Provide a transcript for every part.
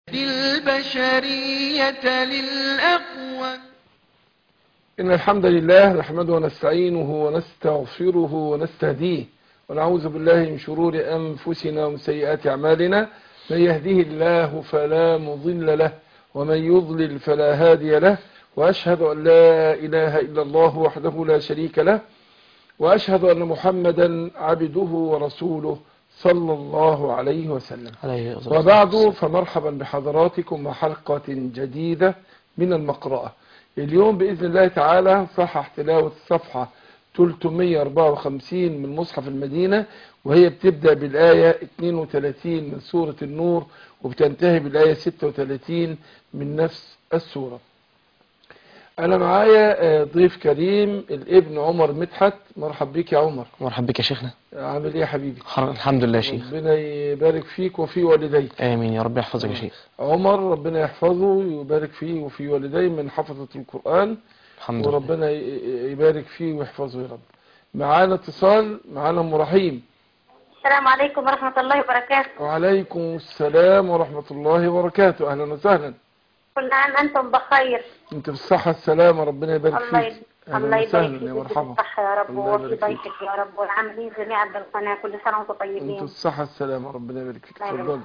البشرية للأقوى إن الحمد لله نحمده ونستعينه ونستغفره ونستهديه ونعوذ بالله من شرور أنفسنا ومن سيئات أعمالنا من يهديه الله فلا مضل له ومن يضلل فلا هادي له وأشهد أن لا إله إلا الله وحده لا شريك له وأشهد أن محمدا عبده ورسوله صلى الله عليه وسلم عليه الصلاة وبعد والسلام. فمرحبا بحضراتكم وحلقة جديدة من المقرأة اليوم بإذن الله تعالى صحح تلاوة الصفحة 354 من مصحف المدينة وهي بتبدأ بالآية 32 من سورة النور وبتنتهي بالآية 36 من نفس السورة أنا معايا آه، ضيف كريم الابن عمر مدحت مرحب بيك يا عمر مرحبا بك يا شيخنا عامل ايه يا حبيبي خر- الحمد لله يا شيخ ربنا يبارك فيك وفي والديك آمين يا رب يحفظك يا شيخ عمر ربنا يحفظه ويبارك فيه وفي والديه من حفظة القرآن الحمد لله وربنا ي- يبارك فيه ويحفظه يا رب معانا اتصال معانا ام رحيم السلام عليكم ورحمة الله وبركاته وعليكم السلام ورحمة الله وبركاته اهلا وسهلا كل عام أنتم بخير انت بالصحة السلامة ربنا يبارك الله فيك يد... الله اهلا يبارك وسهلا فيك يا ويديك مرحبا الصحة يا رب الله وفي يبارك فيك. ضيفك يا رب والعاملين جميعا بالقناة كل سنة وانتم انت طيبين بالصحة السلامة ربنا يبارك فيك الله يبارك. اتفضلي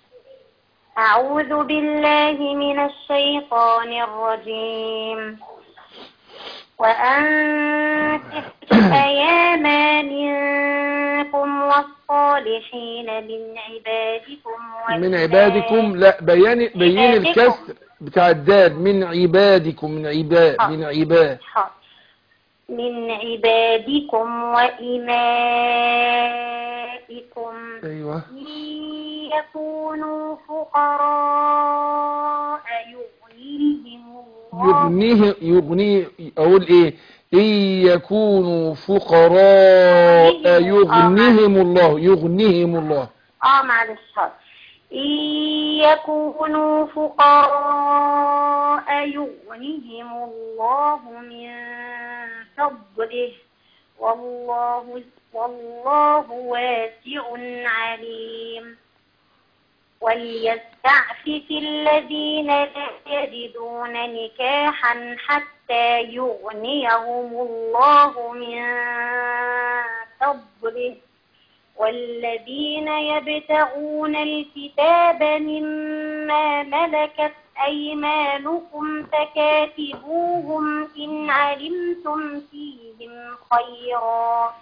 أعوذ بالله من الشيطان الرجيم وأنكحوا الأيام منكم والصالحين من عبادكم من عبادكم لا بيان بيان عبادكم. الكسر بتاع الدال من عبادكم من عباد آه. من عباد حاضر. من عبادكم وإمائكم ايوه إن يكونوا فقراء يغنيهم الله يغنيه يغنيه اقول ايه ان يكونوا فقراء يغنيهم الله يغنيهم الله اه معلش حاضر إن يكونوا فقراء يغنيهم الله من فضله والله والله واسع عليم وليستعفف الذين لا يجدون نكاحا حتى يغنيهم الله من فضله والذين يبتغون الكتاب مما ملكت أيمانكم فكاتبوهم إن علمتم فيهم خيرا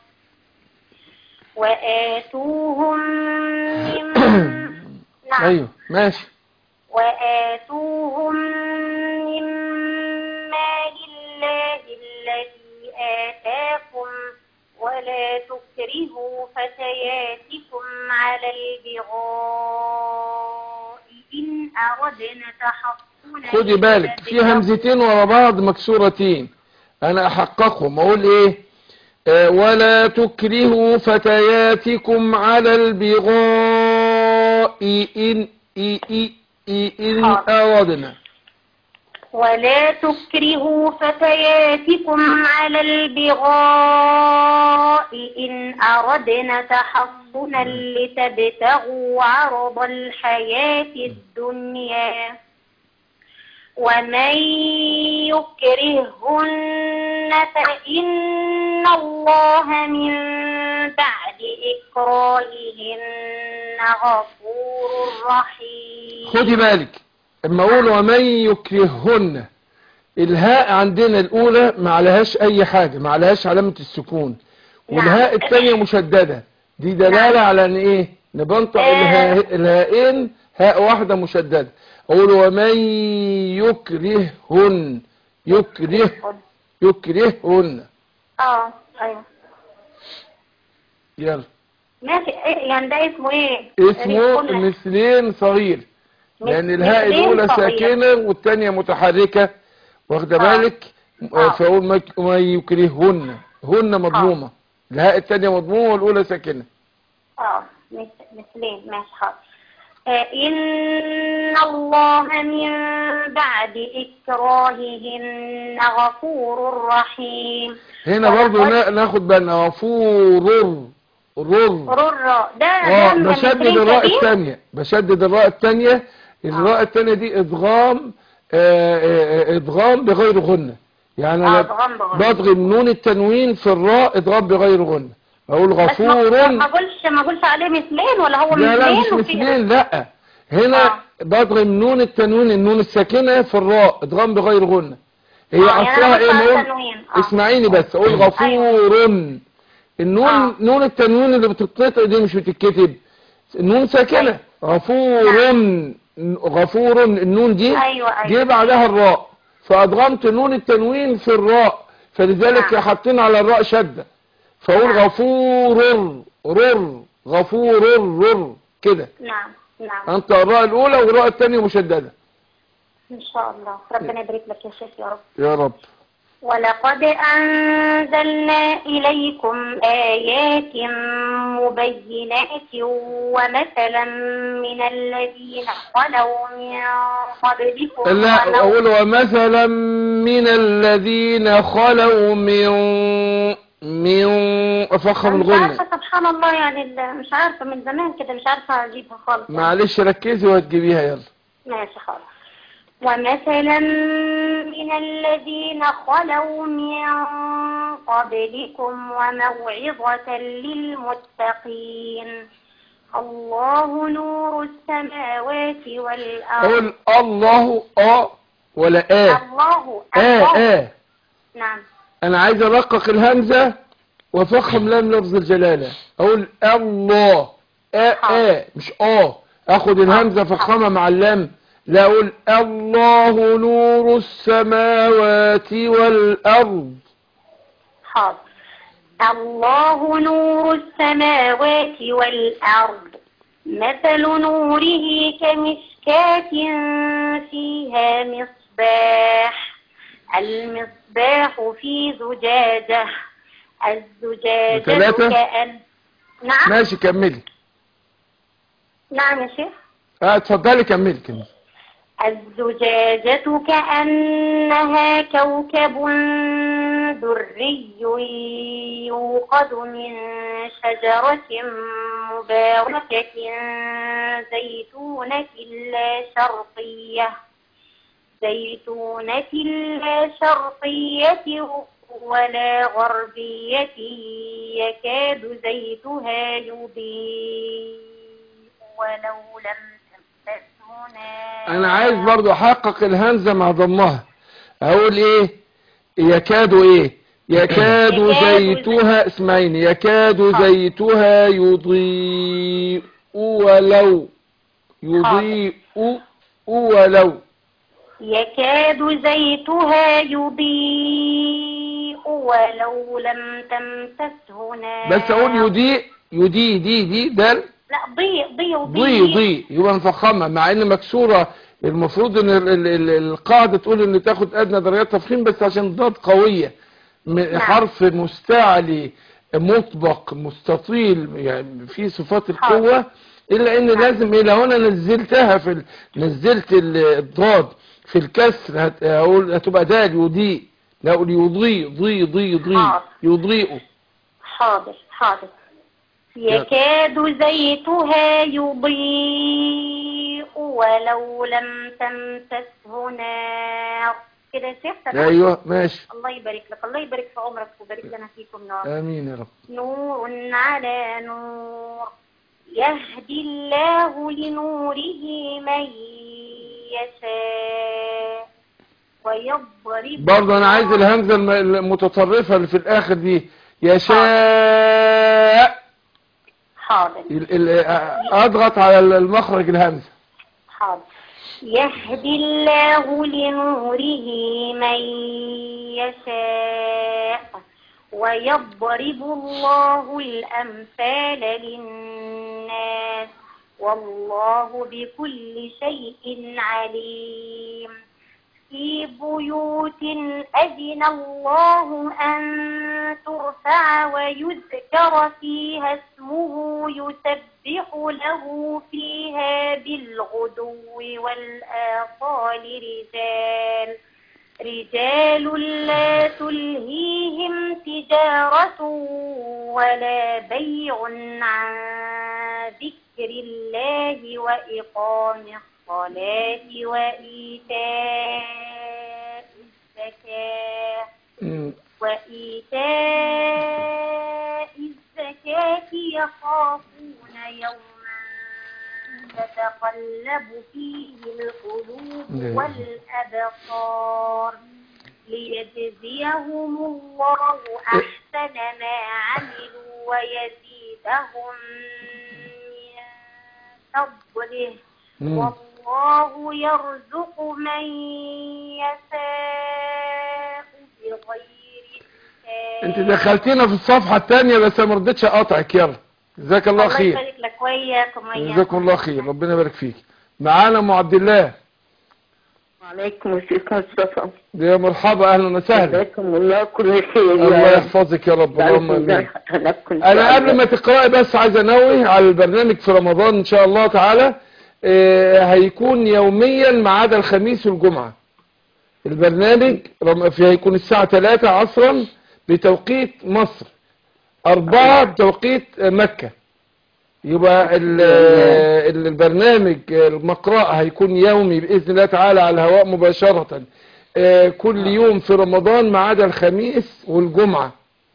وآتوهم من نعم ايوه ماشي وآتوهم من مال الله الذي آتاكم ولا تكرهوا فتياتكم على البغاء إن أردنا تحصنا خدي بالك في همزتين ورا بعض مكسورتين انا احققهم اقول ايه آه، ولا تكرهوا فتياتكم على البغاء ان إي إي إي ان حاضر. اردنا ولا تكرهوا فتياتكم على البغاء إن أردنا تحصنا لتبتغوا عرض الحياة الدنيا ومن يكرهن فإن الله من بعد إكراههن غفور رحيم خدي بالك اما اقول ومن يكرههن الهاء عندنا الاولى ما عليهاش اي حاجة ما عليهاش علامة السكون والهاء نعم. الثانية مشددة دي دلالة على ان ايه نبنطق آه. الها- الهائين هاء واحدة مشددة اقول ومن يكرههن يكره يكرههن اه ايوه يلا ماشي إيه يعني ده اسمه ايه اسمه قلنا. مثلين صغير لان الهاء مثلين الاولى صغير. ساكنة والثانية متحركة واخده آه. بالك آه. فاقول ما- ما يكرههن هن مضمومة الهاء الثانية مضمومة والاولى ساكنة اه مث- مثلين ماشي حاضر آه، إن الله من بعد إكراههن غفور رحيم هنا برضو ولقد- نا- ناخد بالنا غفور رر رر ده اه ده من بشدد مثلين الراء كبير؟ الثانية بشدد الراء الثانية الراء التانية دي ادغام آه، آه، آه، ادغام بغير غنة يعني اه انا ادغام بغير بضغم نون التنوين في الراء ادغام بغير غنة اقول بس ما- غفور ما اقولش ما اقولش عليه مثلين ولا هو لا لا مش مثلين وفيه- مثلين لا هنا آه. بضغم نون التنوين النون الساكنة في الراء ادغام بغير غنة هي آه، يعني اصلها أنا ايه بقول ما اقول تنوين. آه. اسمعيني بس اقول غفور النون آه. نون التنوين اللي بتتنطق دي مش بتتكتب النون ساكنة غفور غفور النون دي أيوة، أيوة. جه بعدها الراء فادغمت نون التنوين في الراء فلذلك نعم. حاطين على الراء شدة فاقول نعم. غفور رر غفور رر كده نعم نعم انت الراء الاولى والراء الثانيه مشدده ان شاء الله ربنا يبارك لك يا شيخ يا رب يا رب ولقد أنزلنا إليكم آيات مبينات ومثلا من الذين خلوا من قبلكم لا ونو- اقول ومثلا من الذين خلوا من من افخم مش الغنة عارفة سبحان الله يعني ال- مش عارفة من زمان كده مش عارفة أجيبها خالص يعني. معلش ركزي وهتجيبيها يلا ماشي خالص ومثلا من الذين خلوا من قبلكم وموعظة للمتقين الله نور السماوات والأرض اقول الله اه ولا اه الله اه الله اه نعم انا عايز ارقق الهمزة وافخم لام لفظ الجلالة اقول الله اه اه مش اه اخد الهمزة افخمها مع اللام لا اقول الله نور السماوات والارض حاضر الله نور السماوات والأرض مثل نوره كمشكاة فيها مصباح المصباح في زجاجة الزجاجة ثلاثة؟ كأن نعم ماشي كملي نعم يا شيخ اه اتفضلي كملي كملي الزجاجة كأنها كوكب دري يوقد من شجرة مباركة زيتونة لا شرقية زيتونة لا شرقية ولا غربية يكاد زيتها يضيء ولو لم تمسسه نار انا عايز برضو احقق الهمزة مع ضمها اقول ايه يكاد ايه يكاد يكاد زيتها اسمعيني يكاد زيتها يضيء ولو يضيء ولو يكاد زيتها يضيء ولو لم تمسسه نار بس اقول يضيء يضيء دي دي دال لا ضيء ضيء ضي ضي يبقى نفخمها مع ان مكسورة المفروض ان ال- ال- ال- القاعدة تقول ان تاخد ادنى درجات تفخيم بس عشان ضاد قوية م- حرف مستعلي مطبق مستطيل يعني في صفات القوة الا ان لازم ايه لو انا نزلتها في ال... نزلت ال- الضاد في الكسر هت... هقول هتبقى دال يضيء لا اقول يضيء ضي ضي ضي حاضر. يضيء حاضر حاضر يكاد زيتها يضيء ولو لم تمسسه نار كده يا شيخ تمام؟ ايوه ماشي الله يبارك لك الله يبارك في عمرك ويبارك لنا فيكم نار امين يا رب نور على نور يهدي الله لنوره من يشاء ويضرب برضه انا عايز الهمزة الم- المتطرفة اللي في الاخر دي يشاء حاضر ال- ال- اضغط على المخرج الهمزة حاضر يهدي الله لنوره من يشاء ويضرب الله الأمثال للناس والله بكل شيء عليم في بيوت أذن الله أن ترفع ويذكر فيها اسمه يسبح له فيها بالغدو والآصال رجال رجال لا تلهيهم تجارة ولا بيع عن ذكر الله وإقام الصلاة وإيتاء الزكاة مم. وإيتاء الزكاة يخافون يوما تتقلب فيه القلوب نعم. والأبصار ليجزيهم الله أحسن ما عملوا ويزيدهم من فضله مم. والله يرزق من يشاء بغير حساب انت دخلتينا في الصفحة الثانية بس ما رضيتش اقاطعك يلا جزاك الله الله خير يبارك لك وإياكم وإياكم جزاكم الله خير ربنا يبارك فيك معانا ام عبد الله وعليكم الشيخ مصطفى يا مرحبا اهلا وسهلا جزاكم الله كل خير الله يحفظك يا رب اللهم امين انا قبل ما تقرأي بس عايز انوه على البرنامج في رمضان ان شاء الله تعالى آه، هيكون يوميا ما عدا الخميس والجمعة البرنامج رم- في هيكون الساعة 3 عصرا بتوقيت مصر أربعة بتوقيت آه، مكة يبقى ال- آه، ال- البرنامج آه، المقرأة هيكون يومي بإذن الله تعالى على الهواء مباشرة آه، كل يوم في رمضان ما عدا الخميس والجمعة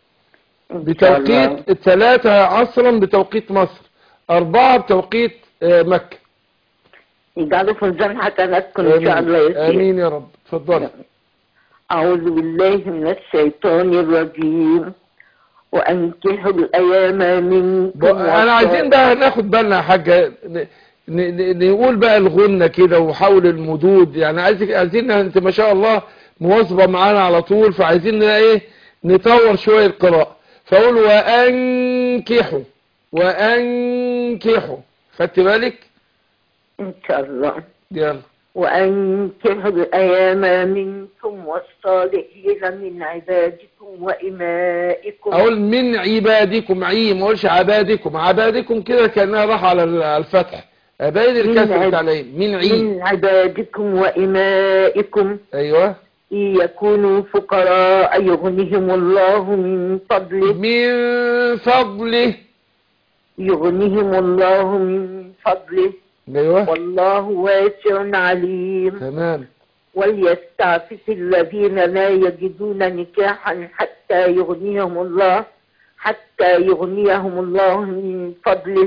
بتوقيت الثلاثة عصرا بتوقيت مصر أربعة بتوقيت آه، مكة يجعلوا في ميزان حسناتكم ان شاء الله يا آمين. شيخ آمين يا رب اتفضلي أعوذ بالله من الشيطان الرجيم وأنكحوا الأيام منكم ب- انا عايزين بقى ناخد بالنا يا حاجة ن- ن- ن- نقول بقى الغنة كده وحول المدود يعني عايزك عايزين انت ما شاء الله مواظبة معانا على طول فعايزين ن- ايه نطور شوية القراءة فاقول وانكحوا وانكحوا خدت بالك إن شاء الله يلا وأنكحوا الأيام منكم والصالحين من عبادكم وإمائكم اقول من عبادكم عي ما اقولش عبادكم عبادكم كده كانها راح على ال- على الفتح ابين الكسر عب- بتاع العين من عي من عبادكم وإمائكم ايوه إن يكونوا فقراء يغنيهم الله من فضله من فضله يغنيهم الله من فضله ايوه والله واسع عليم تمام وليستعفف الذين لا يجدون نكاحا حتى يغنيهم الله حتى يغنيهم الله من فضله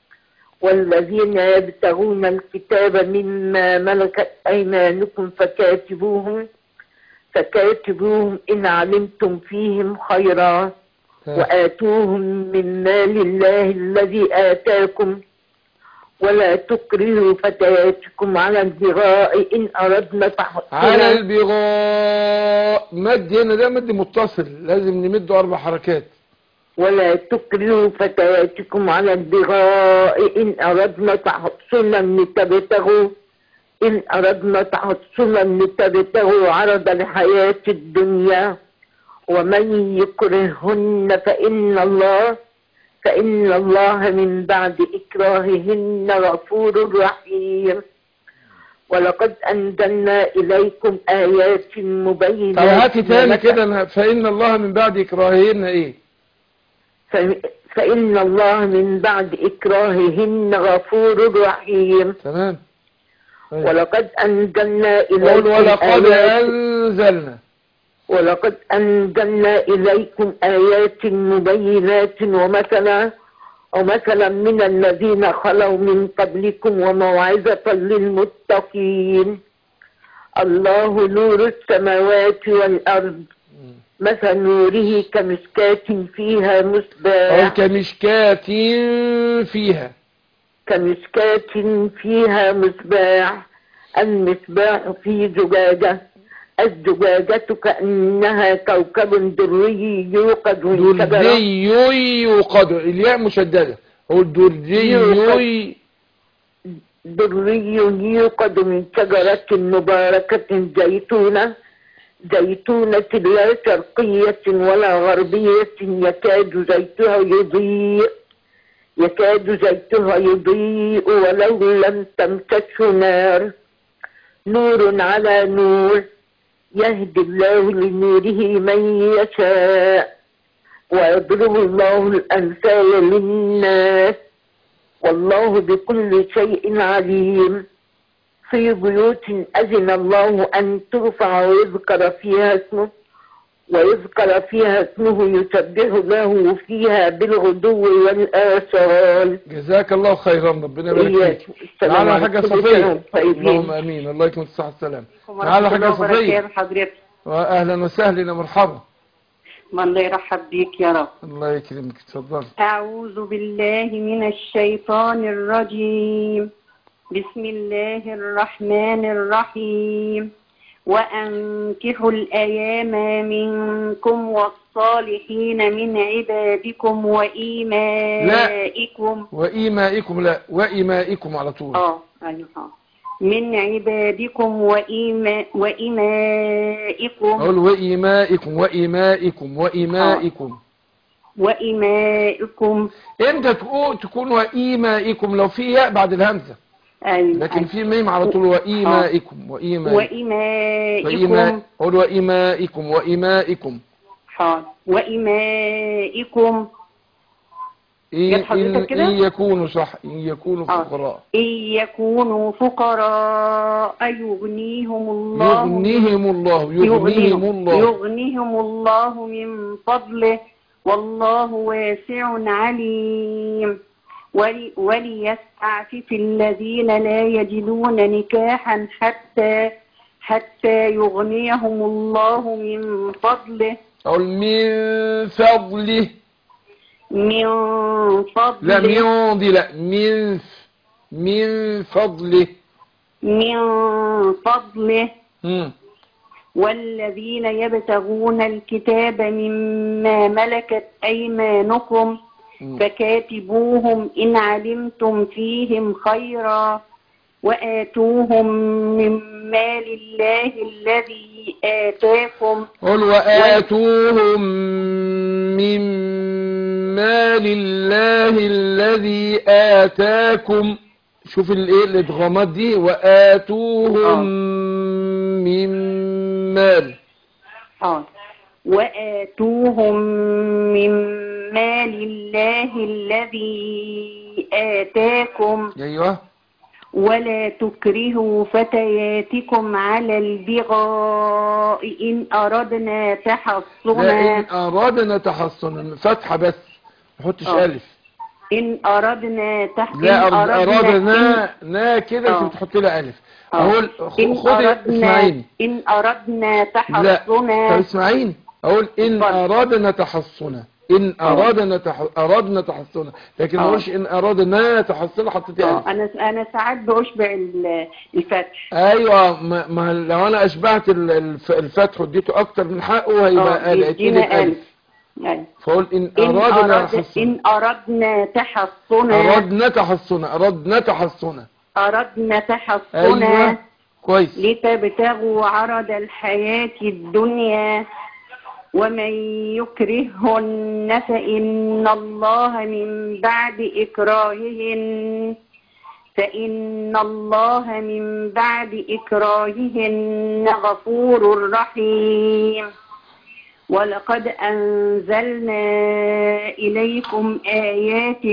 والذين يبتغون الكتاب مما ملكت أيمانكم فكاتبوهم فكاتبوهم إن علمتم فيهم خيرا وآتوهم من مال الله الذي آتاكم ولا تكرهوا فتياتكم على البغاء إن أردنا على تحصنا البغاء مد هنا ده مد متصل لازم نمده اربع حركات ولا تكرهوا فتياتكم على البغاء إن أردنا تحصنا لتبتغوا إن أردنا تحصنا لتبتغوا عرض الحياة الدنيا ومن يكرهن فإن الله فإن الله من بعد إكراههن غفور رحيم ولقد أنزلنا إليكم آيات مبينات طب هاتي تاني ومثل- كده فإن الله من بعد إكراههن إيه ف- فإن الله من بعد إكراههن غفور رحيم تمام طيب. ولقد أنزلنا قول إليكم ولقد آيات أنزلنا ولقد أنزلنا إليكم آيات مبينات ومثلا ومثلا من الذين خلوا من قبلكم وموعظة للمتقين الله نور السماوات والأرض مثل نوره كمشكاة فيها أو مصباح كمشكاة فيها كمشكاة فيها مصباح المصباح في زجاجة الزجاجة كأنها كوكب دري يوقد من شجرة دردي يوقد الياء مشددة هو الدردي يوقد. دري يوقد من شجرة مباركة زيتونة زيتونة لا شرقية ولا غربية يكاد زيتها يضيء يكاد زيتها يضيء ولو لم تمسسه نار نور على نور يهدي الله لنوره من يشاء ويضرب الله الأمثال للناس والله بكل شيء عليم في بيوت أذن الله أن ترفع ويذكر فيها اسمه ويذكر فيها اسمه يسبح له فيها بالغدو والآصال جزاك الله خيرا ربنا يبارك إياك. فيك السلام تعالى يا عليكم. حاجة كل سنة صفية وانتم طيبين. اللهم امين الله يكون الصحة والسلام تعالى يا حاجة صفية حضرتك واهلا وسهلا يا مرحبا ما الله يرحب بيك يا رب الله يكرمك اتفضل أعوذ بالله من الشيطان الرجيم بسم الله الرحمن الرحيم وأنكحوا الأيام منكم والصالحين من عبادكم وإيمائكم وإيمائكم لا وإيمائكم على طول اه أيوة آه. من عبادكم وإيما وإيمائكم أقول وإيمائكم وإيمائكم وإيمائكم وإيمائكم امتى تقول تكون وإيمائكم لو في ياء بعد الهمزة أيوة لكن في ميم على طول وإيمائكم وإيمائكم وإيمائكم وإيماء قول وإيمائكم وإيمائكم حاضر وإيمائكم إن, جت حضرتك إن, كده؟ إن يكونوا صح إن يكونوا آه. فقراء إن يكونوا فقراء يغنيهم الله يغنيهم الله يغنيهم الله يغنيهم الله من فضله والله واسع عليم ولي وليستعفف الذين لا يجدون نكاحا حتى حتى يغنيهم الله من فضله أقول من فضله من فضله لا من دي لا من من فضله من فضله مم. والذين يبتغون الكتاب مما ملكت أيمانكم مم. فكاتبوهم إن علمتم فيهم خيرا وآتوهم من مال الله الذي آتاكم قل وآتوهم من مال الله الذي آتاكم شوف الايه الادغامات دي وآتوهم آه. من مال حاضر وآتوهم من مال الله الذي آتاكم ايوه ولا تكرهوا فتياتكم على البغاء إن أردنا لا تحصنا ان ارادنا تحصنا فتحة بس ما نحطش آه. الف إن أردنا تح... لا إن ارادنا نا كده آه. انت بتحط لها الف آه. اقول إن خ- خدي أردنا اسمعيني إن أردنا لا طب تحصنا اسمعيني اقول ان اتفضل. ارادنا تحصنا ان آه. ارادنا تح... ارادنا تحصنا لكن ما آه. اقولش ان ارادنا تحصنا حطيت آه، الف أنا أنا ساعات بأشبع ال- الفتح ايوه ما, ما لو انا اشبعت ال- الف- الفتح واديته اكتر من حقه هيبقى آه، لقيت لي يدينا الالف ألف أيوة. فاقول ان إن ارادنا أراد تحصنا إن أردنا تحصنا ارادنا تحصنا ارادنا تحصنا أردنا تحصنا ايوه كويس لتبتغوا عرض الحياة الدنيا ومن يكرههن فإن الله من بعد إكراههن فإن الله من بعد إكراههن غفور رحيم ولقد أنزلنا إليكم آيات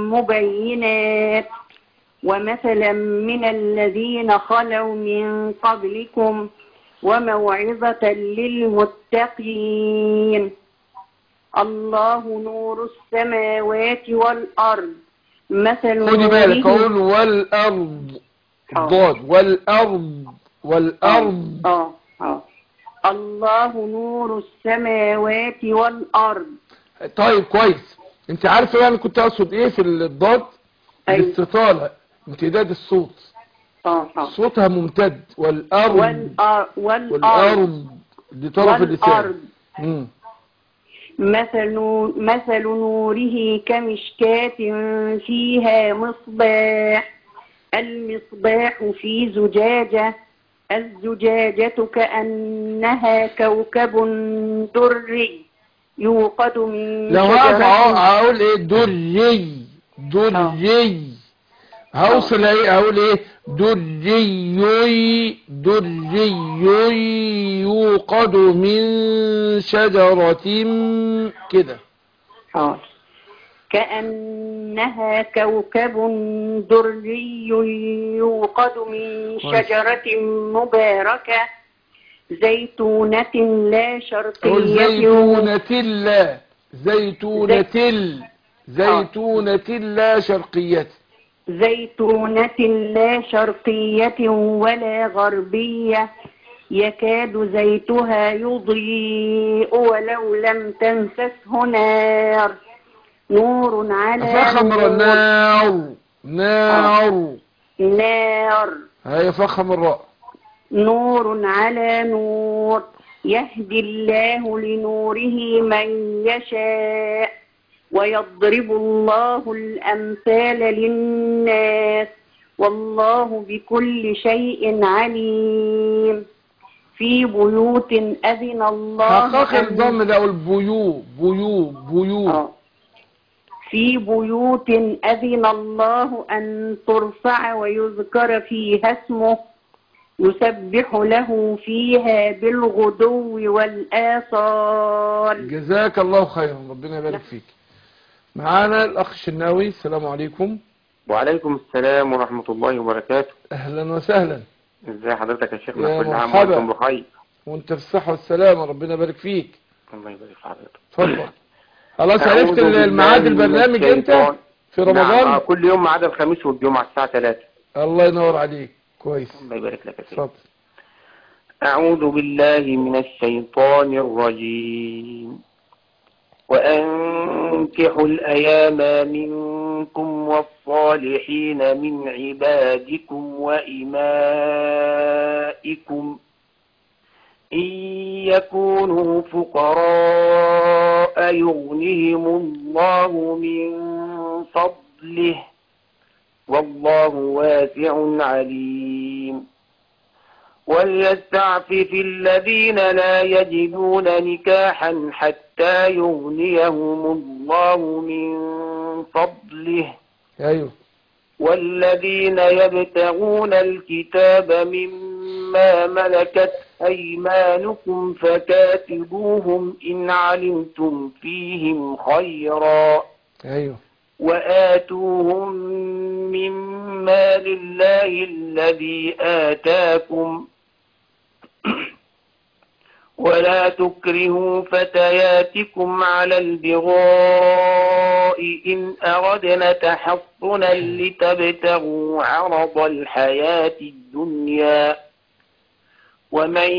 مبينات ومثلا من الذين خلوا من قبلكم وموعظة للمتقين الله نور السماوات والأرض مثل خدي بالك نوره- اقول والارض آه. الضاد والارض والارض آه آه الله نور السماوات والأرض طيب كويس انت عارفه يعني كنت اقصد ايه في الضاد أيوة. الاستطالة امتداد الصوت آه آه صوتها ممتد والارض والأر... والأرض والارض دي طرف اللسان والأرض مم. مثل نور مثل نوره كمشكاة فيها مصباح المصباح في زجاجة الزجاجة كأنها كوكب دري يوقد من لو هقف شجرة هقول ايه دري دري هوصل ايه هقول ايه دري دري يوقد من شجرة كده حاضر كأنها كوكب دري يوقد من شجرة مباركة زيتونة لا أقول شرقية زيتونة لا زيتونة ال زيتونة لا شرقية زيتونة لا شرقية ولا غربية يكاد زيتها يضيء ولو لم تمسسه نار نور على فخم نور نار نار نار هي فخم الراء نور على نور يهدي الله لنوره من يشاء ويضرب الله الأمثال للناس والله بكل شيء عليم في بيوت أذن الله حقق أن- الضم ده أقول بيو بيو بيو آه. في بيوت أذن الله أن ترفع ويذكر فيها اسمه يسبح له فيها بالغدو والآصال جزاك الله خيرا ربنا يبارك فيك معانا الأخ الشناوي السلام عليكم وعليكم السلام ورحمة الله وبركاته أهلا وسهلا ازي حضرتك يا شيخنا يا كل عام مرحبا. وانتم بخير وانت في الصحة والسلامة ربنا يبارك فيك الله يبارك في حضرتك اتفضل خلاص أعوذ عرفت بالله الميعاد من البرنامج الشيطان. امتى في نعم رمضان آه، كل يوم ما عدا الخميس والجمعة الساعة 3 الله ينور عليك كويس الله يبارك لك يا سيدي اتفضل أعوذ بالله من الشيطان الرجيم وأنكحوا الأيام منكم والصالحين من عبادكم وإمائكم إن يكونوا فقراء يغنهم الله من فضله والله واسع عليم وليستعفف الذين لا يجدون نكاحا حتى يغنيهم الله من فضله ايوه والذين يبتغون الكتاب مما ملكت أيمانكم فكاتبوهم إن علمتم فيهم خيرا ايوه وآتوهم من مال الله الذي آتاكم ولا تكرهوا فتياتكم على البغاء إن أردنا تحصنا لتبتغوا عرض الحياة الدنيا ومن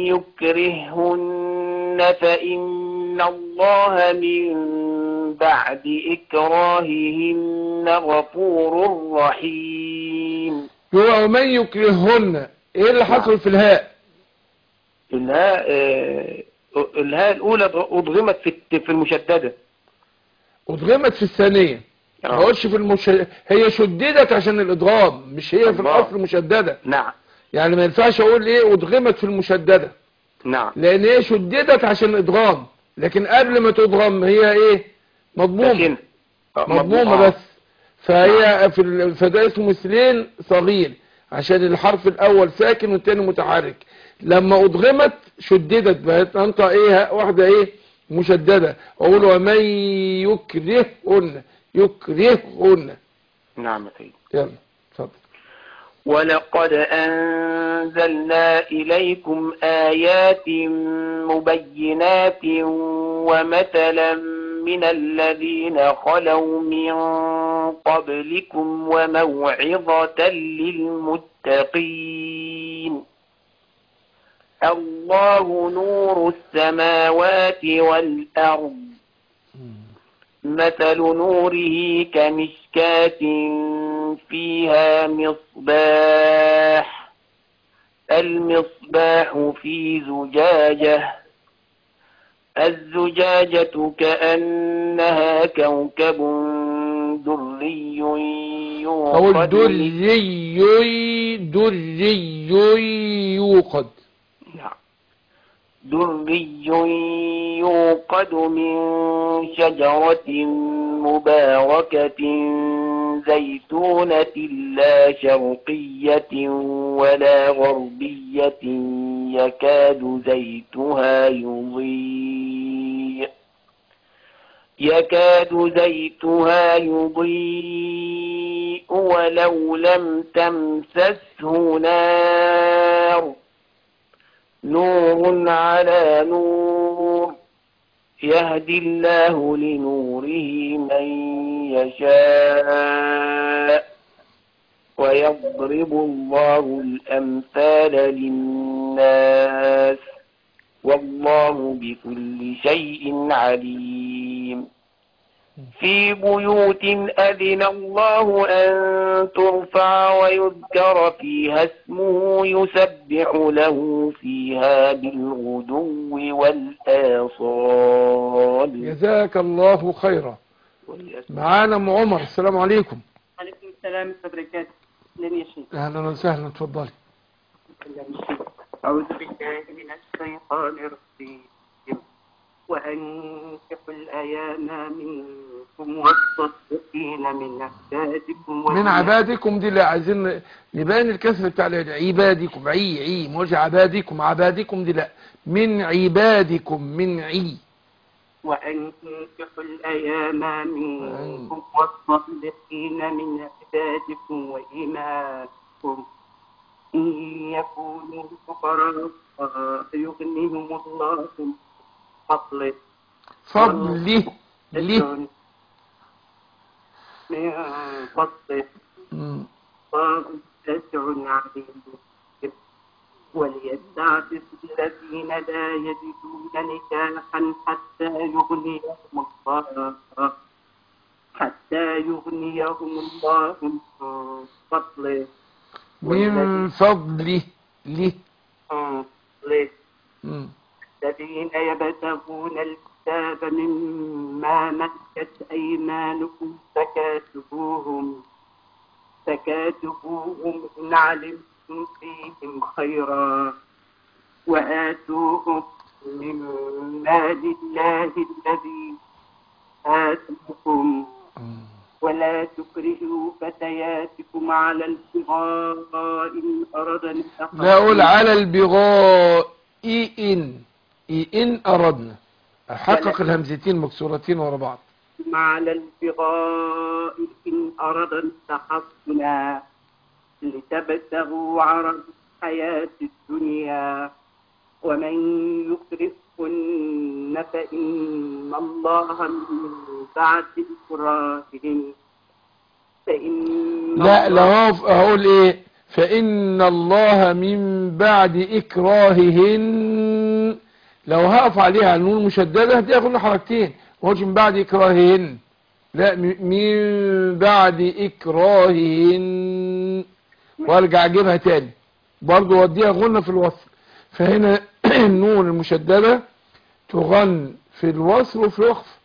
يكرههن فإن الله من بعد إكراههن غفور رحيم يبقى ومن يكرههن ايه اللي حصل في الهاء الهاء آه، الهاء الأولى أضغمت في الت- في المشددة ادغمت في الثانية ما آه. قلتش في المش... هي شددت عشان الادغام مش هي في الله. الاصل مشددة نعم يعني ما ينفعش اقول ايه ادغمت في المشددة نعم لان هي شددت عشان الادغام لكن قبل ما تدغم هي ايه مضمومة لكن آه، مضمومة آه. بس فهي في ال... فده اسمه مثلين صغير عشان الحرف الاول ساكن والتاني متحرك لما ادغمت شددت بقت انت ايه ها- واحدة ايه مشددة اقول ومن يكرهن يكرهن نعم يا سيدي يلا اتفضل ولقد أنزلنا إليكم آيات مبينات ومثلا من الذين خلوا من قبلكم وموعظة للمتقين الله نور السماوات والأرض مثل نوره كمشكاة فيها مصباح المصباح في زجاجة الزجاجة كأنها كوكب دري اقول يوقد من دري دري يوقد نعم. دري يوقد من شجرة مباركة زيتونة لا شرقية ولا غربية يكاد زيتها يضيء يكاد زيتها يضيء ولو لم تمسسه نار نور على نور يهدي الله لنوره من يشاء ويضرب الله الأمثال للناس والله بكل شيء عليم في بيوت أذن الله أن ترفع ويذكر فيها اسمه يسبح له فيها بالغدو والآصال جزاك الله خيرا معانا ام عمر السلام عليكم عليكم السلام ورحمة الله وبركاته لن يا شيخ اهلا وسهلا اتفضلي أعوذ بالله من الشيطان الرجيم وأنكحوا الأيام منكم والصديقين من عبادكم من عبادكم دي اللي عايزين نبان الكسر بتاع العين. عبادكم عي عي مش عبادكم عبادكم دي لا من عبادكم من عي وأنكحوا الأيام منكم والصديقين من عبادكم وإماءكم إن يكونوا فقراء يغنيهم الله من فضله فضله له من فضله مم. الله واسع عليم وليستعفف الذين لا يجدون نكاحا حتى يغنيهم الله حتى يغنيهم الله من فضله من فضله له من فضله مم. الذين يبتغون الكتاب مما ملكت أيمانكم فكاتبوهم فكاتبوهم إن علمتم فيهم خيرا وآتوهم من مال الله الذي آتوكم ولا تكرهوا فتياتكم على البغاء إن أردنا لا أقول على البغاء إن إن أردنا أحقق الهمزتين مكسورتين ورا بعض على البغاء إن أردنا تحصنا لتبتغوا عرض الحياة الدنيا ومن يكرهن فإن الله من بعد إكراههن فإن لا الله- لا هقف- هقول ايه فإن الله من بعد إكراههن لو هقف عليها النون مشددة دي أقول له حركتين ما هوش من بعد إكراههن لا م- من بعد إكراههن وارجع اجيبها تاني برضو وديها غنة في الوصل فهنا النون المشددة تغن في الوصل وفي الوقف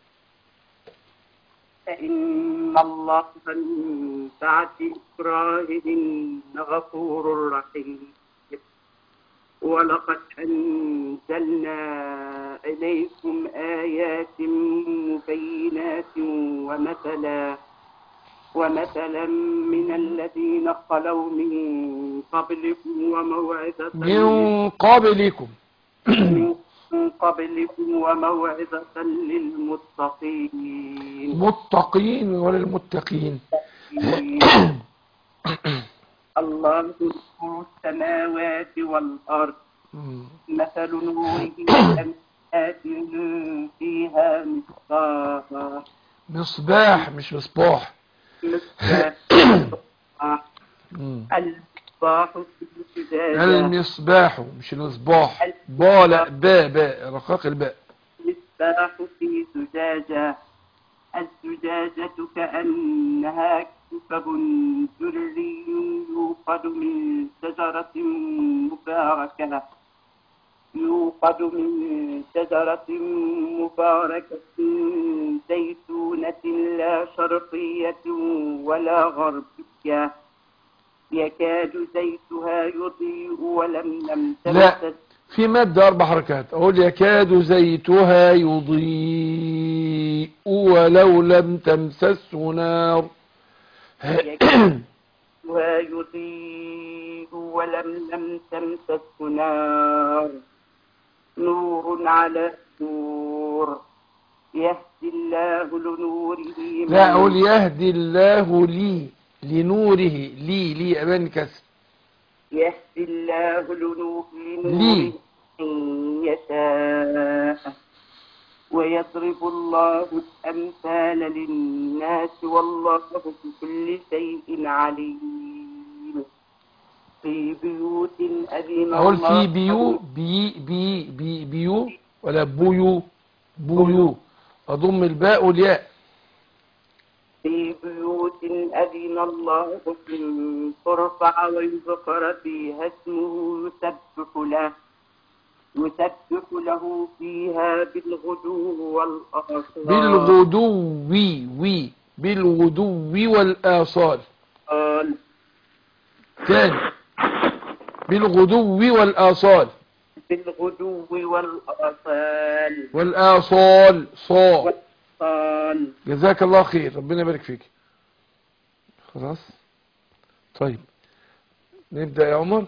فإن الله من بعد إكراههن غفور رحيم ولقد أنزلنا إليكم آيات مبينات ومثلا ومثلا من الذين خلوا من قبلكم وموعظة من قبلكم من قبلكم وموعظة للمتقين متقين ولا المتقين الله نور السماوات والأرض مم. مثل نوره كمشكاة فيها مصباح مصباح مش مصباح مصباح مم. المصباح في الزجاجة المصباح مش المصباح با لا باء باء رقاق الباء المصباح في زجاجة الزجاجة كأنها كوكب دري يوقد من شجرة مباركة يوقد من شجرة مباركة زيتونة لا شرقية ولا غربية يكاد زيتها يضيء ولم لم لا. تمسس في مادة أربع حركات أقول يكاد زيتها يضيء ولو لم تمسسه نار ويضيء ولم لم تمسسه نار نور على نور يهدي الله لنوره من لا أقول يهدي الله لي لنوره لي لي أمان كسر يهدي الله لنو- لي. لنوره من يشاء ويضرب الله الأمثال للناس والله بكل شيء عليم في بيوت أذن أقول الله في بيو بي بي بي بيو ولا بيو بيو أضم الباء والياء في بيوت أذن الله أن ترفع ويذكر فيها اسمه يسبح له يسبح له فيها بالغدو والآصال بالغدو وي بالغدو والآصال قال تاني بالغدو والآصال بالغدو والآصال والآصال صا قال جزاك الله خير ربنا يبارك فيك خلاص طيب نبدأ يا عمر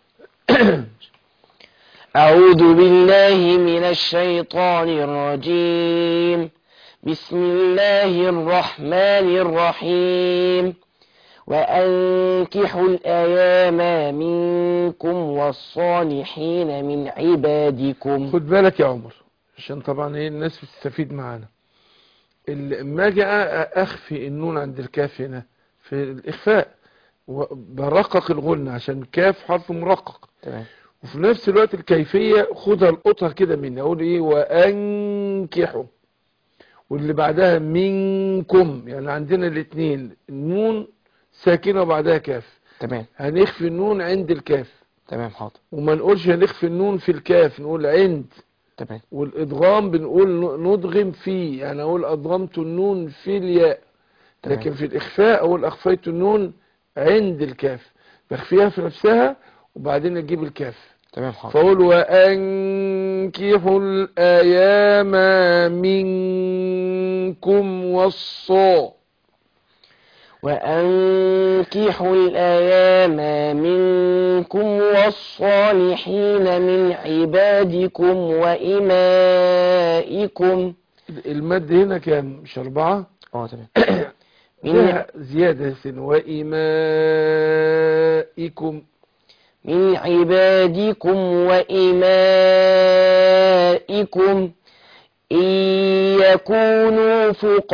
أعوذ بالله من الشيطان الرجيم بسم الله الرحمن الرحيم وأنكحوا الأيام منكم والصالحين من عبادكم خد بالك يا عمر عشان طبعا ايه الناس بتستفيد معانا ال- اما اجي أ- اخفي النون عند الكاف هنا في الاخفاء و- برقق الغنة عشان الكاف حرف مرقق تمام وفي نفس الوقت الكيفية خدها القطها كده مني اقول ايه وانكحوا واللي بعدها منكم يعني عندنا الاثنين النون ساكنة وبعدها كاف تمام هنخفي النون عند الكاف تمام حاضر وما نقولش هنخفي النون في الكاف نقول عند تمام والادغام بنقول ن- ندغم فيه يعني اقول ادغمت النون في الياء تمام. لكن في الاخفاء اقول اخفيت النون عند الكاف بخفيها في نفسها وبعدين اجيب الكاف تمام حاضر فاقول وانكحوا الايام منكم والصا وأنكحوا الأيام منكم والصالحين من عبادكم وإمائكم المد هنا كام مش اربعة اه تمام من فيها زيادة سن وإمائكم من عبادكم وإمائكم إن يكونوا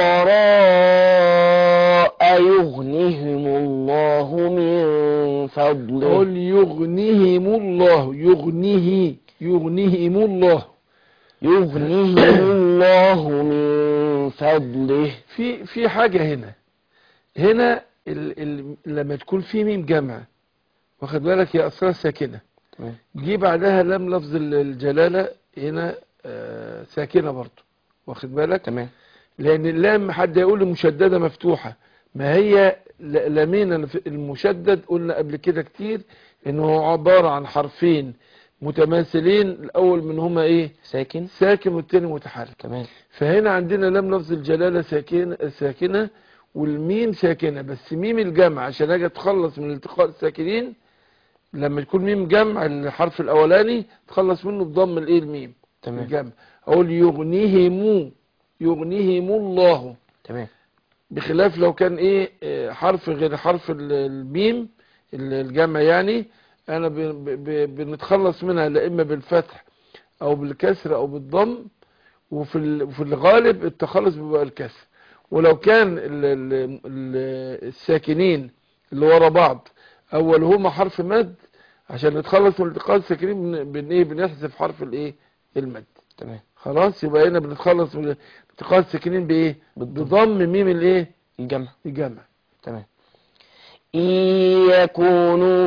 فقراء يغنهم الله من فضله قل يغنيهم الله يغنيه يغنيهم الله يغنهم الله من فضله في في حاجة هنا هنا ال ال لما تكون في ميم جمع واخد بالك هي أصلها ساكنة تمام جه بعدها لام لفظ ال- الجلالة هنا آه ساكنة برضه واخد بالك تمام لأن اللام حد يقول لي مشددة مفتوحة ما هي ل- لامين في- المشدد قلنا قبل كده كتير انه عبارة عن حرفين متماثلين الاول منهما ايه ساكن ساكن والتاني متحرك تمام فهنا عندنا لام لفظ الجلالة ساكنة ساكنة والميم ساكنة بس ميم الجمع عشان اجي اتخلص من التقاء الساكنين لما يكون ميم جمع الحرف الاولاني تخلص منه بضم الايه الميم تمام الجمع اقول يغنيهم يغنيهم الله تمام بخلاف لو كان ايه آه، حرف غير حرف ال- الميم ال- الجمع يعني انا ب- ب- ب- بنتخلص منها لا اما بالفتح او بالكسر او بالضم وفي ال- وفي الغالب التخلص بيبقى الكسر ولو كان ال- ال- ال- الساكنين اللي ورا بعض اولهما حرف مد عشان نتخلص من التقاء الساكنين بن- بن ايه بنحذف حرف الايه المد تمام خلاص يبقى هنا بنتخلص من التقاء الساكنين بايه بضم ميم الايه الجمع الجمع تمام إن يكونوا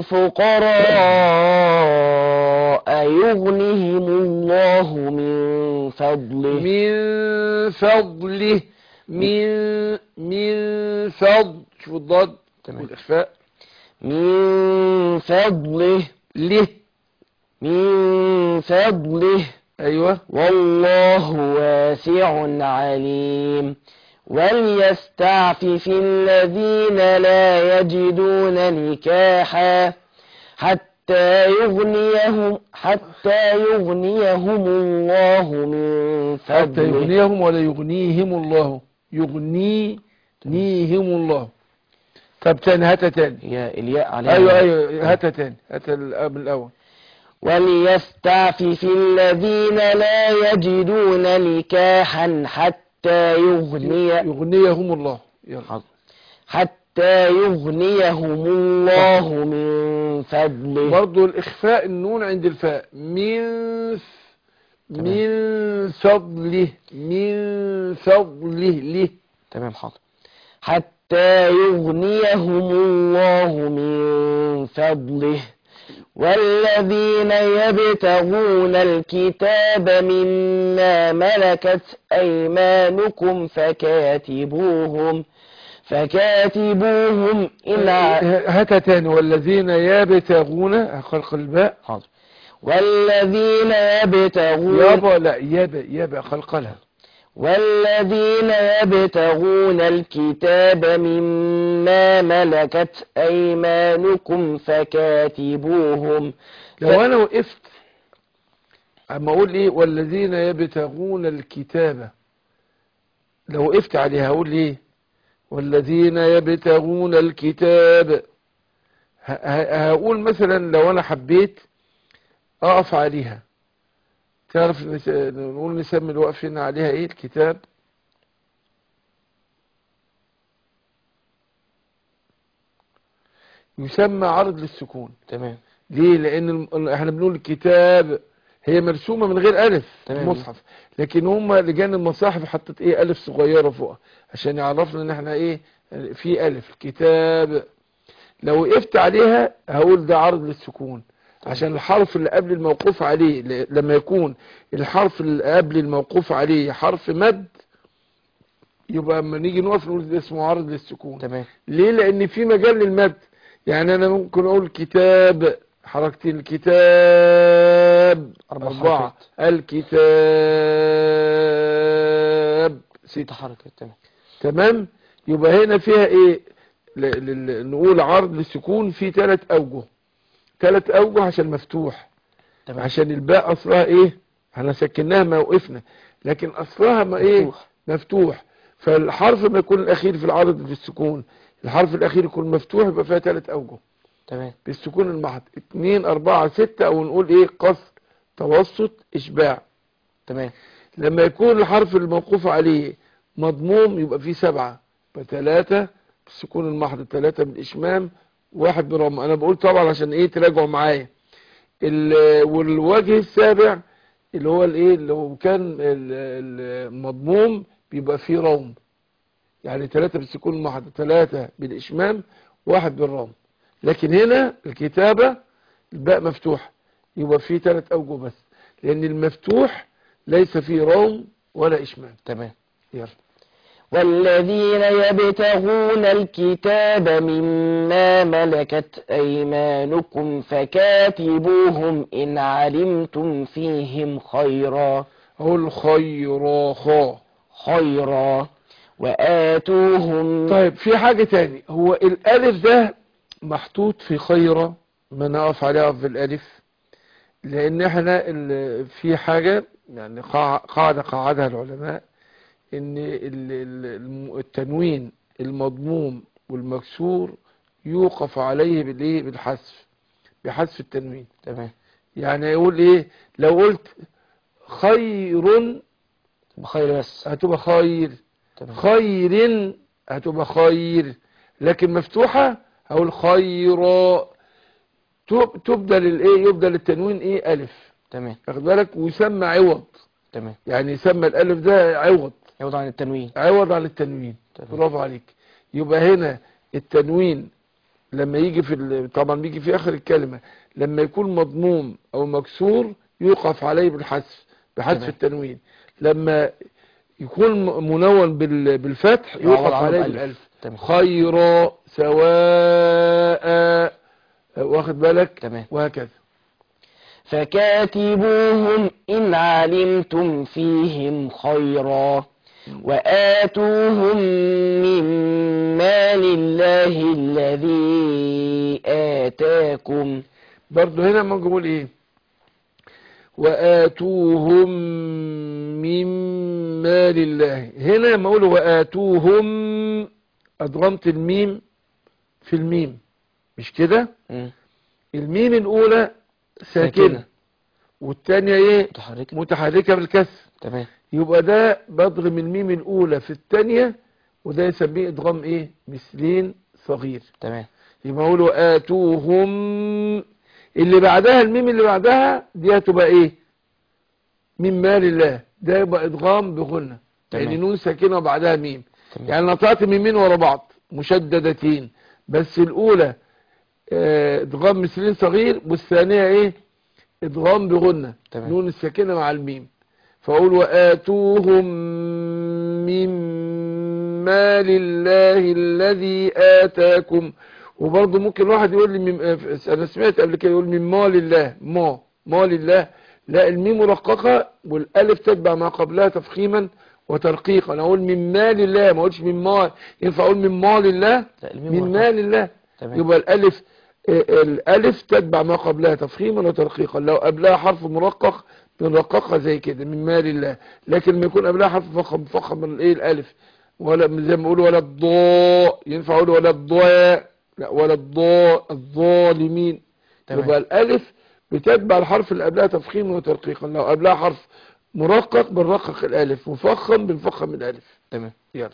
فقراء يغنهم الله من فضله من فضله من من فضل شوف الضاد تمام. والإخفاء من فضله له من فضله أيوة والله واسع عليم وليستعفف الذين لا يجدون نكاحا حتى حتى يغنيهم حتى يغنيهم الله من حتى فضله يغنيهم ولا يغنيهم الله يغنيهم الله طب تاني هاتها تاني هي الياء عليها ايوه ايوه هاتها تاني هاتها الأب الاول وليستعفف الذين لا يجدون نكاحا حتى يغني يغنيهم الله يلا حاضر. حتى يغنيهم الله من فضله برضو الإخفاء النون عند الفاء من من فضله من فضله له تمام حاضر حتى يغنيهم الله من فضله والذين يبتغون الكتاب مما ملكت أيمانكم فكاتبوهم فكاتبوهم إن ع- هاتها تاني والذين يبتغون خلق الباء حاضر والذين يبتغون يابا لا يابا يابا خلق لها والذين يبتغون الكتاب مما ملكت أيمانكم فكاتبوهم لو انا وقفت اما اقول ايه والذين يبتغون الكتاب لو وقفت عليها هقول ايه والذين يبتغون الكتاب ه- ه- هقول مثلا لو انا حبيت اقف عليها تعرف نس- نقول نسمي الوقف هنا عليها ايه الكتاب يسمى عرض للسكون تمام ليه لان الم- احنا بنقول الكتاب هي مرسومه من غير الف تمام. المصحف لكن هم لجان المصاحف حطت ايه الف صغيره فوقها عشان يعرفنا ان احنا ايه في الف الكتاب لو وقفت عليها هقول ده عرض للسكون عشان الحرف اللي قبل الموقوف عليه ل- لما يكون الحرف اللي قبل الموقوف عليه حرف مد يبقى اما نيجي نقف نقول ده اسمه عرض للسكون تمام ليه لان في مجال للمد يعني انا ممكن اقول كتاب حركتين الكتاب أربع أربعة حركات. الكتاب ست ست حركات تمام تمام يبقى هنا فيها ايه ل- ل- نقول عرض للسكون في ثلاث اوجه ثلاث اوجه عشان مفتوح تمام عشان الباء اصلها ايه احنا سكناها ما وقفنا لكن اصلها ما ايه مفتوح. مفتوح فالحرف ما يكون الاخير في العرض للسكون الحرف الاخير يكون مفتوح يبقى فيها ثلاث اوجه تمام بالسكون المحض اتنين اربعة ستة او نقول ايه قصر توسط اشباع تمام لما يكون الحرف الموقوف عليه مضموم يبقى فيه سبعة يبقى ثلاثة بالسكون المحض ثلاثة بالإشمام واحد برم أنا بقول طبعا عشان إيه تراجعوا معايا ال- والوجه السابع اللي هو الإيه اللي هو كان ال- ال- المضموم بيبقى فيه روم يعني ثلاثة بالسكون المحض ثلاثة بالإشمام واحد بالروم لكن هنا الكتابة الباء مفتوح يبقى فيه ثلاث أوجه بس لأن المفتوح ليس فيه روم ولا إشمام تمام يلا والذين يبتغون الكتاب مما ملكت أيمانكم فكاتبوهم إن علمتم فيهم خيرا أقول خيرا خا خيرا وآتوهم طيب في حاجة تاني هو الألف ده محطوط في خيرة ما نقف عليها في الألف لأن احنا ال- في حاجة يعني قاع- قاعدة قاعدها العلماء إن ال- ال- الم- التنوين المضموم والمكسور يوقف عليه بالإيه بالحذف بحذف التنوين تمام يعني يقول إيه لو قلت خير بخير بس هتبقى خير تمام خير هتبقى خير لكن مفتوحة هقول خيرا تب- تبدل الايه يبدل التنوين ايه الف تمام واخد بالك ويسمى عوض تمام يعني يسمى الالف ده عوض يعود عن التنوين عوض عن التنوين تمام. برافو عليك يبقى هنا التنوين لما يجي في ال- طبعا بيجي في اخر الكلمة لما يكون مضموم او مكسور يوقف عليه بالحذف بحذف تمام. التنوين لما يكون م- منون بال- بالفتح يعوض يوقف عنه عليه بألف. بالالف تمام خيرا سواء واخد بالك تمام وهكذا فكاتبوهم إن علمتم فيهم خيرا وآتوهم من مال الله الذي آتاكم برضه هنا ممكن نقول ايه وآتوهم من مال الله هنا لما اقول وآتوهم أدغمت الميم في الميم مش كده مم. الميم الأولى ساكنة. ساكنة والتانية ايه متحركة متحركة بالكسر تمام يبقى ده بضغم الميم الأولى في التانية وده يسميه إدغام إيه مثلين صغير تمام يبقى أقول آتوهم اللي بعدها الميم اللي بعدها دي هتبقى إيه من مال الله ده يبقى إدغام بغنة تمام. يعني نون ساكنة وبعدها ميم تمام يعني نطقت ميمين ورا بعض مشددتين بس الأولى آه، إدغام مثلين صغير والثانية إيه إدغام بغنة تمام. نون الساكنة مع الميم فأقول وآتوهم من مال الله الذي آتاكم وبرضه ممكن واحد يقول لي من آه، أنا سمعت قبل كده يقول من مال الله ما مال الله لا الميم مرققة والألف تتبع ما قبلها تفخيما وترقيقا أنا أقول من مال الله ما أقولش من مال ينفع أقول من مال الله لا الميم من مرققة. مال الله تمام يبقى الألف آه، الألف تتبع ما قبلها تفخيما وترقيقا لو قبلها حرف مرقق بنرققها زي كده من مال الله لكن لما يكون قبلها حرف فخم فخم من الايه الألف ولا زي ما يقولوا ولا الضاء ينفع اقول ولا الضاء لا ولا الضاء الظالمين تمام. يبقى الألف بتتبع الحرف اللي قبلها تفخيما وترقيقا لو قبلها حرف مرقق بنرقق الألف مفخم بنفخم الألف تمام يلا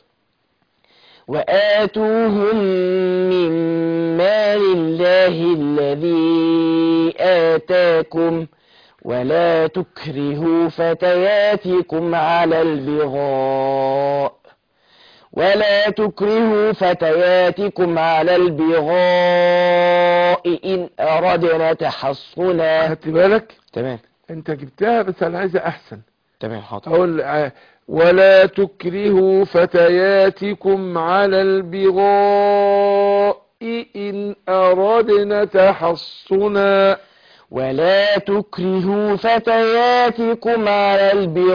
وآتوهم من مال الله الذي آتاكم ولا تكرهوا فتياتكم على البغاء ولا تكرهوا فتياتكم على البغاء إن أردنا تحصنا خدت بالك تمام انت جبتها بس انا عايزها احسن تمام حاضر أقول آه، ولا تكرهوا فتياتكم على البغاء إن أردنا تحصنا ولا تكرهوا فتياتكم على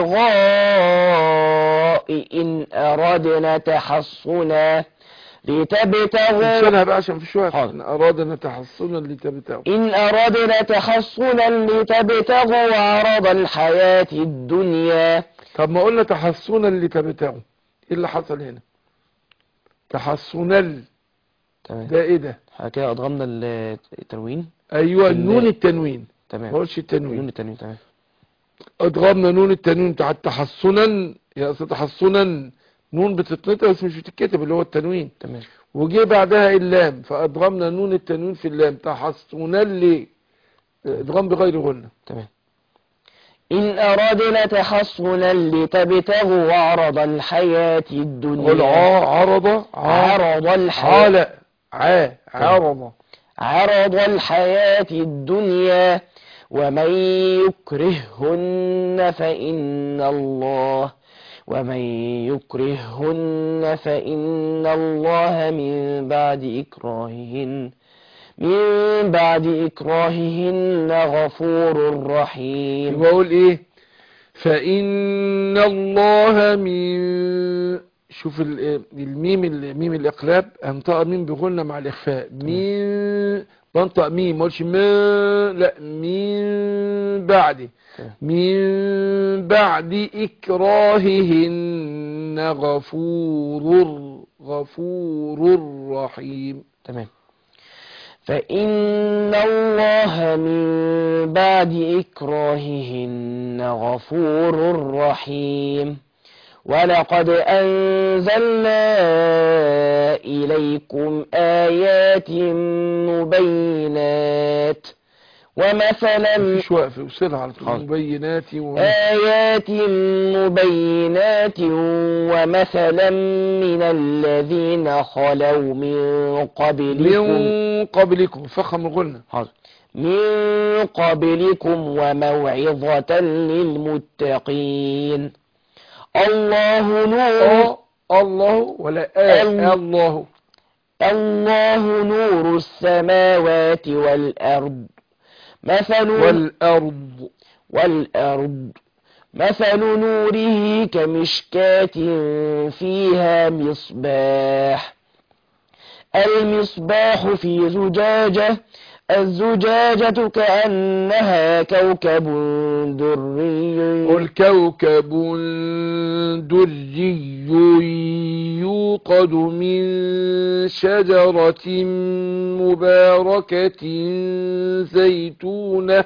البغاء إن أردنا تحصنا لتبتغوا نشيلها بقى عشان في شوية حاضر. إن أردنا تحصنا لتبتغوا إن أردنا تحصنا لتبتغوا عرض الحياة الدنيا طب ما قلنا تحصنا لتبتغوا ايه اللي حصل هنا تحصنا ال- تمام ده ايه ده احنا كده أضغمنا ال- التنوين ايوه ال- نون التنوين ما تمام قلتش التنوين نون التنوين تمام ادغمنا نون التنوين بتاع تحصنا يا أصل تحصنا نون بتتنطق بس مش بتتكتب اللي هو التنوين تمام وجي بعدها اللام فادغمنا نون التنوين في اللام تحصنا ليه ادغام بغير غنة تمام إن أردنا تحصنا لتبتغوا عرض الحياة قول الدنيا ع عرض ع عرض الحياة عال ع عرض عرض الحياة الدنيا ومن يكرههن فإن الله ومن يكرههن فإن الله من بعد إكراههن من بعد إكراههن غفور رحيم يبقى اقول ايه فإن الله من شوف ال- إيه، الميم الميم الإقلاب انطق ميم بغنة مع الإخفاء من بنطق ميم ما اقولش من لا من بعد تمام. من بعد إكراههن غفور غفور رحيم تمام فإن الله من بعد إكراههن غفور رحيم ولقد أنزلنا إليكم آيات مبينات ومثلا مفيش وقف وصلها على طول حاضر. مبينات و... آيات مبينات ومثلا من الذين خلوا من قبلكم من قبلكم فخم غنة حاضر من قبلكم وموعظة للمتقين الله نور آه الله ولا آه الله. الله الله نور السماوات والأرض مثل والأرض والأرض مثل نوره كمشكاة فيها مصباح المصباح في زجاجة الزجاجة كأنها كوكب دري والكوكب دري يوقد من شجرة مباركة زيتونة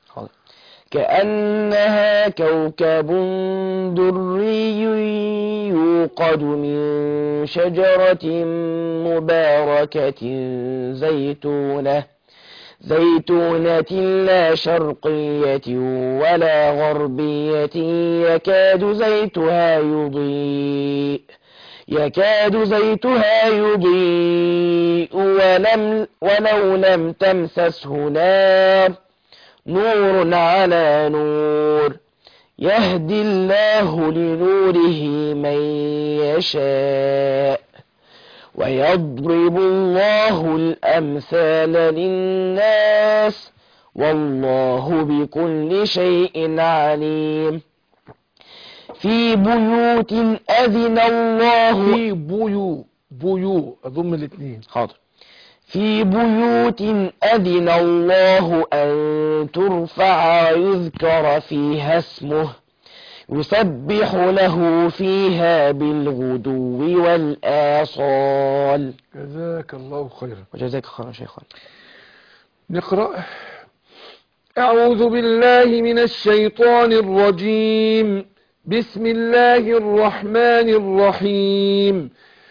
كأنها كوكب دري يوقد من شجرة مباركة زيتونة زيتونة لا شرقية ولا غربية يكاد زيتها يضيء يكاد زيتها يضيء ولم ولو لم تمسسه نار نور على نور يهدي الله لنوره من يشاء ويضرب الله الأمثال للناس والله بكل شيء عليم في بيوت أذن الله في بيو بيو أضم الاثنين حاضر في بيوت أذن الله أن ترفع ويذكر فيها اسمه يسبح له فيها بالغدو والآصال جزاك الله خيرا وجزاك خيرا شيخنا نقرأ أعوذ بالله من الشيطان الرجيم بسم الله الرحمن الرحيم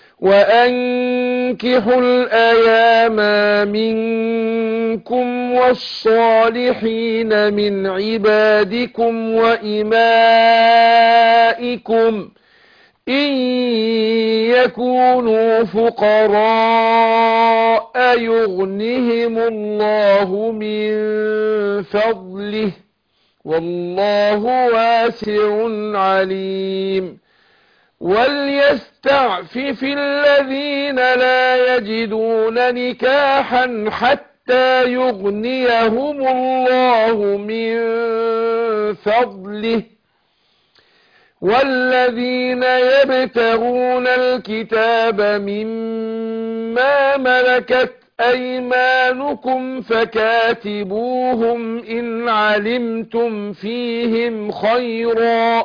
وأنكحوا الأيام منكم والصالحين من عبادكم وإمائكم إن يكونوا فقراء يغنهم الله من فضله والله واسع عليم وليستعفف الذين لا يجدون نكاحا حتى يغنيهم الله من فضله والذين يبتغون الكتاب مما ملكت أيمانكم فكاتبوهم إن علمتم فيهم خيرا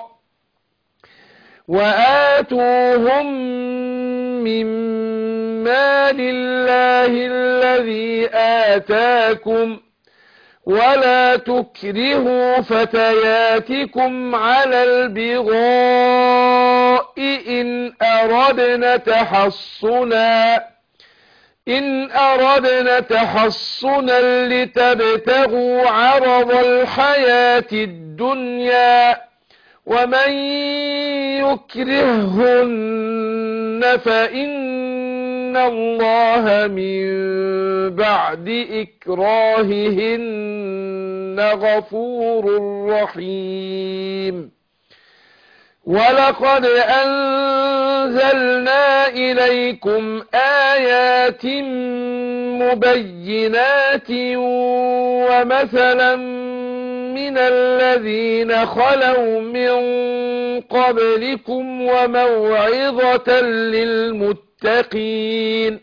وآتوهم من مال الله الذي آتاكم ولا تكرهوا فتياتكم على البغاء إن أردنا تحصنا إن أردنا تحصنا لتبتغوا عرض الحياة الدنيا ومن يكرههن فإن الله من بعد إكراههن غفور رحيم ولقد أنزلنا إليكم آيات مبينات ومثلا من الذين خلوا من قبلكم وموعظة للمتقين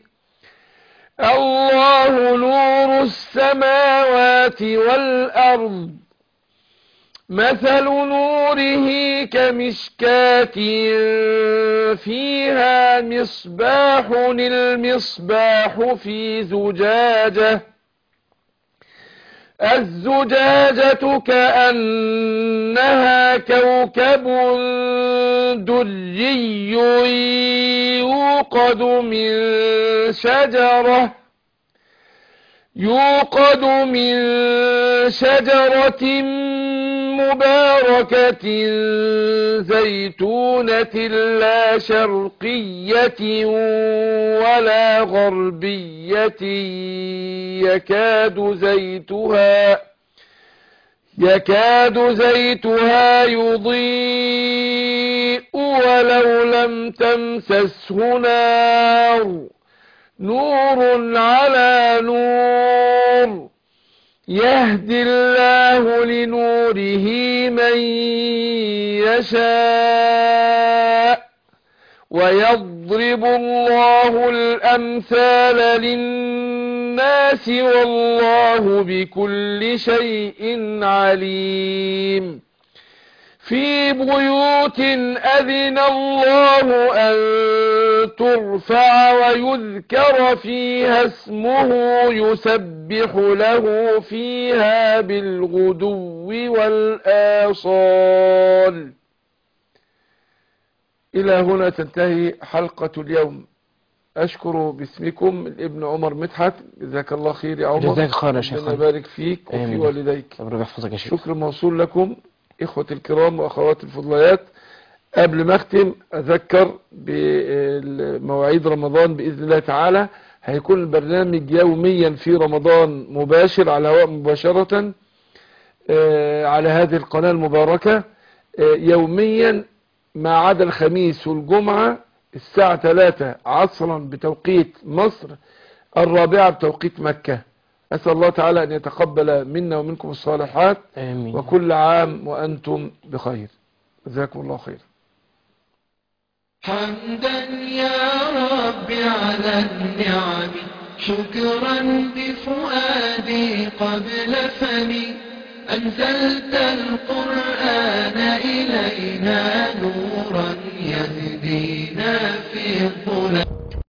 الله نور السماوات والأرض مثل نوره كمشكاة فيها مصباح المصباح في زجاجة الزجاجة كأنها كوكب دري يوقد من شجرة يوقد من شجرة مباركة زيتونة لا شرقية ولا غربية يكاد زيتها يكاد زيتها يضيء ولو لم تمسسه نار نور على نور يهدي الله لنوره من يشاء ويضرب الله الأمثال الناس والله بكل شيء عليم في بيوت أذن الله أن ترفع ويذكر فيها اسمه يسبح له فيها بالغدو والآصال إلى هنا تنتهي حلقة اليوم أشكر باسمكم الابن عمر مدحت جزاك الله خير يا عمر جزاك خير يا شيخ ربنا خالد. يبارك فيك وفي آمين. والديك ربنا يحفظك يا شيخ شكر موصول لكم إخوة الكرام وأخوات الفضليات قبل ما أختم أذكر بمواعيد رمضان بإذن الله تعالى هيكون البرنامج يوميا في رمضان مباشر على الهواء مباشرة آه، على هذه القناة المباركة آه، يوميا ما عدا الخميس والجمعة الساعة 3 عصرا بتوقيت مصر الرابعة بتوقيت مكة أسأل الله تعالى أن يتقبل منا ومنكم الصالحات آمين وكل عام وأنتم بخير جزاكم الله خير حمدا يا رب على النعم شكرا بفؤادي قبل فمي أنزلت القرآن إلينا نورا يهدينا في الظلام